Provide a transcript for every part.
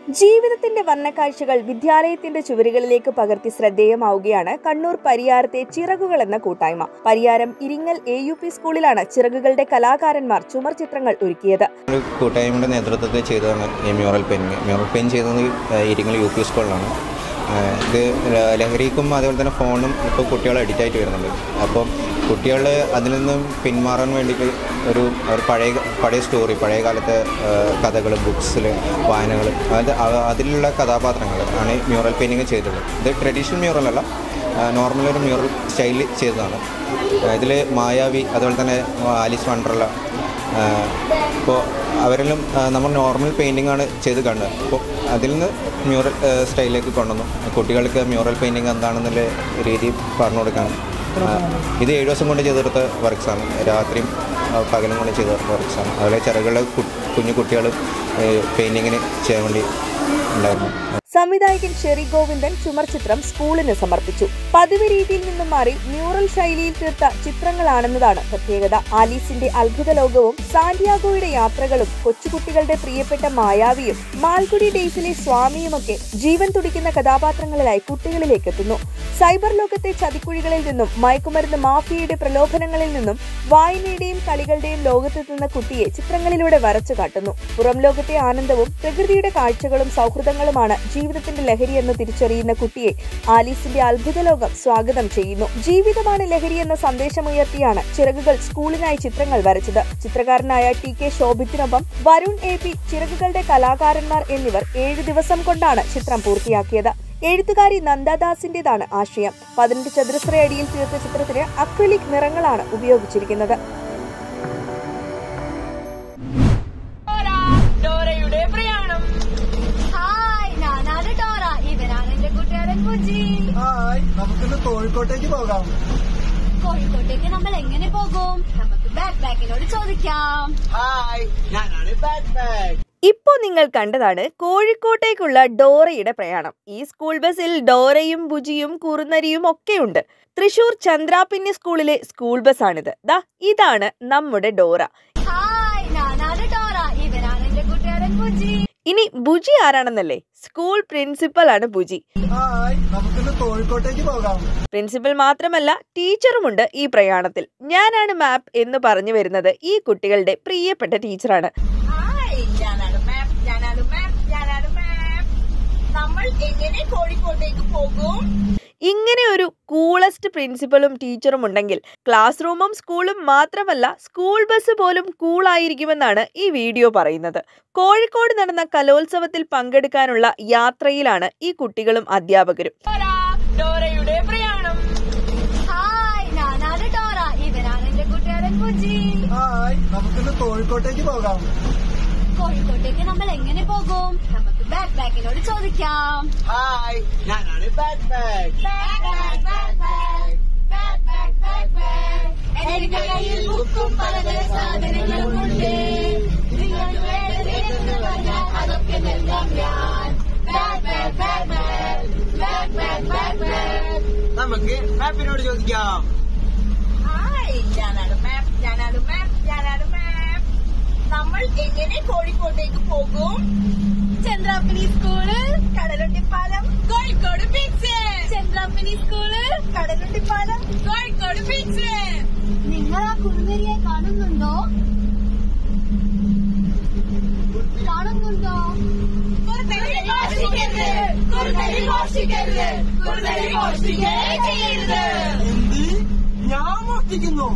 ജീവിതത്തിന്റെ വർണ്ണക്കാഴ്ചകൾ വിദ്യാലയത്തിന്റെ ചുവരുകളിലേക്ക് പകർത്തി ശ്രദ്ധേയമാവുകയാണ് കണ്ണൂർ പരിയാരത്തെ ചിറകുകൾ എന്ന കൂട്ടായ്മ Pariyaram Iringal A U P സ്കൂളിലാണ് ചിറകുകളുടെ കലാകാരന്മാർ ചുമർ ചിത്രങ്ങൾ ഒരുക്കിയത് ഒരു കൂട്ടായ്മയുടെ നേതൃത്വത്തിൽ ചെയ്തതാണ് ഈ മ്യൂറൽ പെയിൻറ്റിങ് മ്യൂറൽ പെയിൻറ്റ് ചെയ്തത് ഇരിങ്ങൽ യു പി സ്കൂളിലാണ് ഏഹ് ഇത് ല- ലഹരിക്കും അതേപോലെ തന്നെ ഫോണും ഇപ്പോൾ കുട്ടികൾ അഡിക്റ്റ് ആയിട്ട് വരുന്നുണ്ട് അപ്പം കുട്ടികൾ അതിൽ നിന്നും പിന്മാറാൻ വേണ്ടിയിട്ട് ഒരു ഒരു പഴയ പഴയ സ്റ്റോറി പഴയ കാലത്തെ കഥകൾ ബുക്സിൽ വായനകൾ അത് അവ- അതിലുള്ള കഥാപാത്രങ്ങൾ ആണ് മ്യൂറൽ പെയിൻറ്റിങ് ചെയ്തിട്ടുള്ളത് ഇത് ട്രഡീഷണൽ മ്യൂറൽ അല്ല നോർമൽ ഒരു മ്യൂറൽ സ്റ്റൈലിൽ ചെയ്തതാണ് ഇതിൽ മായാവി അതുപോലെ തന്നെ ആലിസ് വണ്ടർല ഇപ്പോൾ അവരെല്ലാം ആ, നമ്മൾ നോർമൽ പെയിൻറ്റിംഗ് ആണ് ചെയ്ത് കണ്ടത് അപ്പോൾ അതിൽ നിന്ന് മ്യൂറൽ സ്റ്റൈലിലേക്ക് കൊണ്ടുവന്നു കുട്ടികൾക്ക് മ്യൂറൽ പെയിൻറ്റിങ് എന്താണെന്നുള്ള രീതി പറഞ്ഞു കൊടുക്കാൻ ആ, ഇത് ഏഴ് ദിവസം കൊണ്ട് ചെയ്തെടുത്ത വർക്ക്സാണ് രാത്രിയും ആ, പകലും കൊണ്ട് ചെയ്ത വർക്ക്സാണ് അതുപോലെ ചെറുകളെ കുഞ്ഞു കുട്ടികൾ പെയിൻറ്റിങ്ങിന് ചെയ്യാൻ വേണ്ടി ഉണ്ടായിരുന്നു സംവിധായകൻ ഷെറി ഗോവിന്ദൻ ചുമർ ചിത്രം സ്കൂളിന് സമർപ്പിച്ചു പതിവ് രീതിയിൽ നിന്നും മാറി മ്യൂറൽ ശൈലിയിൽ തീർത്ത ചിത്രങ്ങളാണെന്നതാണ് പ്രത്യേകത ആലീസിന്റെ അത്ഭുത ലോകവും സാന്റിയാഗോയുടെ യാത്രകളും കൊച്ചുകുട്ടികളുടെ പ്രിയപ്പെട്ട മായാവിയും മാൽഗുഡി ഡേയ്സിലെ സ്വാമിയുമൊക്കെ ജീവൻ തുടിക്കുന്ന കഥാപാത്രങ്ങളിലായി കുട്ടികളിലേക്ക് എത്തുന്നു സൈബർ ലോകത്തെ ചതിക്കുഴികളിൽ നിന്നും മയക്കുമരുന്ന് മാഫിയയുടെ പ്രലോഭനങ്ങളിൽ നിന്നും വായനയുടെയും കളികളുടെയും ലോകത്തെത്തുന്ന കുട്ടിയെ ചിത്രങ്ങളിലൂടെ വരച്ചു കാട്ടുന്നു പുറം ലോകത്തെ ആനന്ദവും പ്രകൃതിയുടെ കാഴ്ചകളും സൗഹൃദങ്ങളുമാണ് ജീവിതത്തിന്റെ ലഹരി എന്ന് തിരിച്ചറിയുന്ന കുട്ടിയെ ആലീസിന്റെ അത്ഭുത ലോകം സ്വാഗതം ചെയ്യുന്നു ജീവിതമാണ് ലഹരി എന്ന സന്ദേശമുയർത്തിയാണ് ചിറകുകൾ സ്കൂളിനായി ചിത്രങ്ങൾ വരച്ചത് ചിത്രകാരനായ ടി കെ ശോഭിത്തിനൊപ്പം വരുൺ എ പി ചിറകുകളുടെ കലാകാരന്മാർ എന്നിവർ ഏഴു ദിവസം കൊണ്ടാണ് ചിത്രം പൂർത്തിയാക്കിയത് എഴുത്തുകാരി നന്ദദാസിന്റേതാണ് ആശയം പതിനെട്ട് ചതുരശ്ര അടിയിൽ തീർത്ത ചിത്രത്തിന് അക്രിലിക് നിറങ്ങളാണ് ഉപയോഗിച്ചിരിക്കുന്നത് ഡോറയുടെ പ്രയാണം ഹായ് ഞാനാണ് ഡോറ ഇവരാണ് എന്റെ കൂട്ടുകാരൻ കുജി ഹായ് നമുക്കിന്ന് കോഴിക്കോട്ടേക്ക് പോകാം കോഴിക്കോട്ടേക്ക് നമ്മൾ എങ്ങനെ പോകും നമുക്ക് ബാക്ക് ബാക്കിനോട് ചോദിക്കാം ഹായ് ഞാനാണ് ബാക്ക് ബാഗ് ഇപ്പോ നിങ്ങൾ കണ്ടതാണ് കോഴിക്കോട്ടേക്കുള്ള ഡോറയുടെ പ്രയാണം ഈ സ്കൂൾ ബസ്സിൽ ഡോറയും ബുജിയും കുറുനരിയും ഒക്കെയുണ്ട് തൃശൂർ ചന്ദ്രാപിന്നി സ്കൂളിലെ സ്കൂൾ ബസ്സാണിത് ദാ ഇതാണ് നമ്മുടെ ഡോറ ഹായ് ഞാനാണ് ഡോറ ഇവരാണ് എന്റെ കൂട്ടുകാരൻ കുജി ഇനി ബുജി ആരാണെന്നല്ലേ സ്കൂൾ പ്രിൻസിപ്പൽ ആണ് ബുജി ഹായ് നമുക്കിന്ന് കോഴിക്കോട്ടേക്ക് പോകാം പ്രിൻസിപ്പൽ മാത്രമല്ല ടീച്ചറുമുണ്ട് ഈ പ്രയാണത്തിൽ ഞാനാണ് മാപ്പ് എന്ന് പറഞ്ഞു വരുന്നത് ഈ കുട്ടികളുടെ പ്രിയപ്പെട്ട ടീച്ചറാണ് ഹായ് ഞാനാണ് മാം ഞാനാണ് മാം ഞാനാണ് മാം നമ്മൾ എങ്ങനെ കോഴിക്കോട്ടേക്ക് പോകും ഇങ്ങനെ ഒരു കൂളസ്റ്റ് പ്രിൻസിപ്പലും ടീച്ചറും ഉണ്ടെങ്കിൽ ക്ലാസ് റൂമും സ്കൂളും മാത്രമല്ല സ്കൂൾ ബസ് പോലും കൂളായിരിക്കുമെന്നാണ് ഈ വീഡിയോ പറയുന്നത് കോഴിക്കോട് നടന്ന കലോത്സവത്തിൽ പങ്കെടുക്കാനുള്ള യാത്രയിലാണ് ഈ കുട്ടികളും അധ്യാപകരും ഡോറ ഡോറയുടെ പ്രയാണം ഹായ് ഞാനാണ് ഡോറ ഇവരാണ് എന്റെ കൂട്ടുകാരൻ കുജി ഹായ് നമുക്കിന്ന് കോഴിക്കോട്ടേക്ക് പോകാം കോഴിക്കോട്ടേക്ക് നമ്മൾ എങ്ങനെ പോകും നമുക്ക് ബാക്ക് ബാക്കിനോട് ചോദിക്കാം ഹായ് ഞാനാണ് ബാക്ക് ബാഗ് എന്റെ കയ്യിൽ ബുക്കും പലതര സാധനങ്ങളും ഉണ്ട് നിങ്ങൾ വേണ്ടതെന്ന് പറഞ്ഞാൽ അതൊക്കെ നൽകാം ഞാൻ back back back back back back back back നമുക്ക് മാപ്പിനോട് ചോദിക്കാം ഹായ് ഞാനാണ് മാം ഞാനാണ് മാം ഞാനാണ് മാം നമ്മൾ എങ്ങനെ കോഴിക്കോട്ടേക്ക് പോകും Chandrappani school Kadalundippalam Kozhikode beach Chandrappani school Kadalundippalam Kozhikode beach നിങ്ങൾ ആ കുറുനരിയെ കാണുന്നുണ്ടോ കാണുന്നുണ്ടോ കുറുനരി മോഷ്ടിക്കരുത് കുറുനരി മോഷ്ടിക്കരുത് കുറുനരി മോഷ്ടിക്കുകയേ ചെയ്യരുത് എന്ത് ഞാൻ മോഷ്ടിക്കുന്നു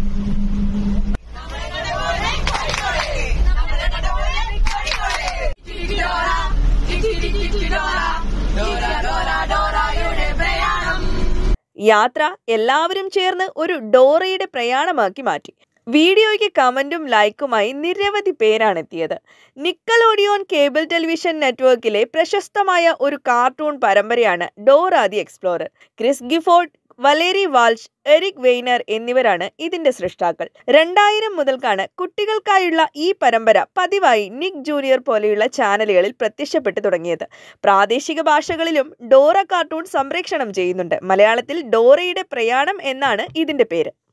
യാത്ര എല്ലാവരും ചേർന്ന് ഒരു ഡോറയുടെ പ്രയാണമാക്കി മാറ്റി വീഡിയോയ്ക്ക് കമന്റും ലൈക്കുമായി നിരവധി പേരാണ് എത്തിയത് നിക്കലോഡിയോൺ കേബിൾ ടെലിവിഷൻ നെറ്റ്വർക്കിലെ പ്രശസ്തമായ ഒരു കാർട്ടൂൺ പരമ്പരയാണ് Dora the explorer Chris Gifford Valerie Walsh Eric Weiner എന്നിവരാണ് ഇതിന്റെ സൃഷ്ടാക്കൾ രണ്ടായിരം മുതൽക്കാണ് കുട്ടികൾക്കായുള്ള ഈ പരമ്പര പതിവായി നിക് ജൂനിയർ പോലെയുള്ള ചാനലുകളിൽ പ്രത്യക്ഷപ്പെട്ടു തുടങ്ങിയത് പ്രാദേശിക ഭാഷകളിലും ഡോറ കാർട്ടൂൺ സംപ്രേഷണം ചെയ്യുന്നുണ്ട് മലയാളത്തിൽ ഡോറയുടെ പ്രയാണം എന്നാണ് ഇതിന്റെ പേര്